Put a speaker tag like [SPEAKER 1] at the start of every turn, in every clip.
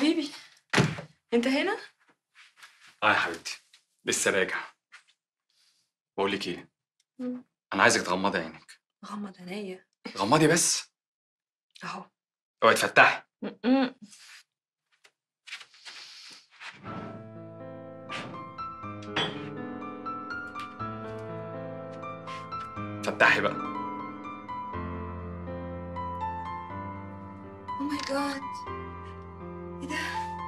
[SPEAKER 1] حبيبي انت هنا
[SPEAKER 2] اه يا حبيبتي لسه راجع بقول لك ايه
[SPEAKER 1] مم.
[SPEAKER 2] انا عايزك تغمضي عينك
[SPEAKER 1] غمض عينيا
[SPEAKER 2] غمضي بس
[SPEAKER 1] اهو
[SPEAKER 2] اوعي تفتحي
[SPEAKER 1] م-م.
[SPEAKER 2] فتحي بقى
[SPEAKER 1] او ماي جاد ايه ده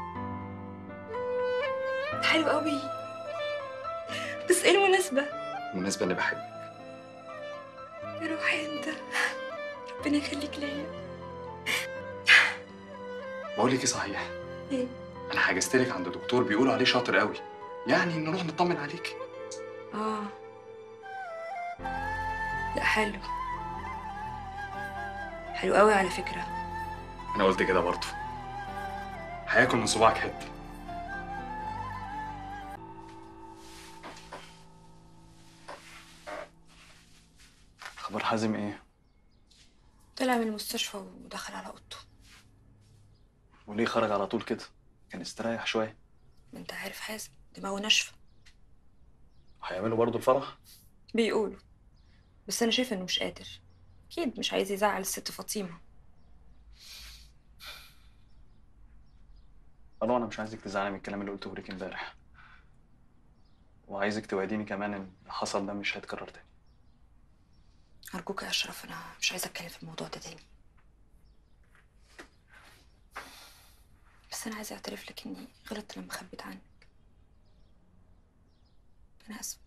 [SPEAKER 1] ده حلو قوي بس ايه المناسبة
[SPEAKER 2] بالنسبه اني بحبك
[SPEAKER 1] يا روحي انت ربنا يخليك ليا
[SPEAKER 2] بقول لك ايه صحيح
[SPEAKER 1] ايه
[SPEAKER 2] انا حجزت لك عند دكتور بيقولوا عليه شاطر قوي يعني نروح نطمن عليك
[SPEAKER 1] اه لا حلو حلو قوي على فكرة
[SPEAKER 2] انا قلت كده برضه هياكل من صباعك حته خبر حازم ايه
[SPEAKER 1] طلع من المستشفى ودخل على اوضته
[SPEAKER 2] وليه خرج على طول كده كان استريح شويه
[SPEAKER 1] ما انت عارف حازم دماغه ناشفة
[SPEAKER 2] هيعملوا برضه الفرح
[SPEAKER 1] بيقولوا بس انا شايفه انه مش قادر اكيد مش عايز يزعل الست فاطمه
[SPEAKER 2] قالوا انا مش عايزك تزعلي من الكلام اللي قلته لك امبارح وعايزك توعديني كمان ان اللي حصل ده مش هيتكرر تاني
[SPEAKER 1] ارجوك يا اشرف انا مش عايزه اتكلم في الموضوع ده تاني بس انا عايزه اعترف لك اني غلطت لما خبيت عنك انا اسفه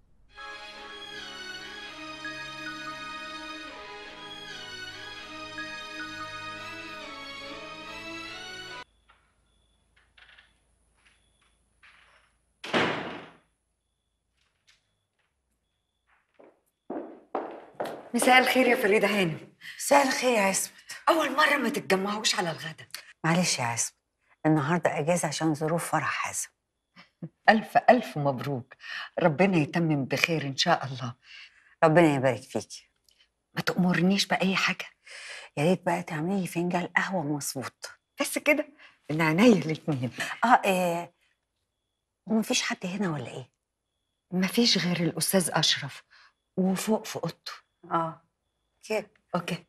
[SPEAKER 3] مساء الخير يا فريدة هانم
[SPEAKER 4] مساء الخير يا عصمت
[SPEAKER 3] أول مرة ما تتجمعوش على الغدا
[SPEAKER 4] معلش يا عصمت النهارده اجازه عشان ظروف فرح حازم
[SPEAKER 3] ألف ألف مبروك ربنا يتمم بخير إن شاء الله
[SPEAKER 4] ربنا يبارك فيكي
[SPEAKER 3] ما تأمرنيش بأي حاجة
[SPEAKER 4] يا ريت بقى تعملي لي فنجان قهوه مظبوط
[SPEAKER 3] بس كده من عينيا الاتنين
[SPEAKER 4] اه ايه ومفيش حد هنا ولا ايه
[SPEAKER 3] مفيش غير الأستاذ أشرف وفوق في أوضته
[SPEAKER 4] اه كده
[SPEAKER 3] أوكي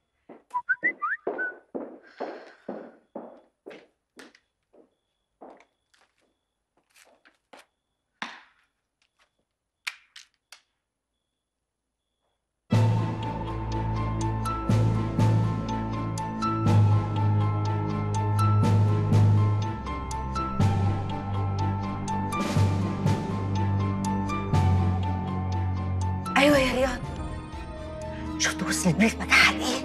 [SPEAKER 4] ايوه يا رياض شفت وصل البيت مدحت ايه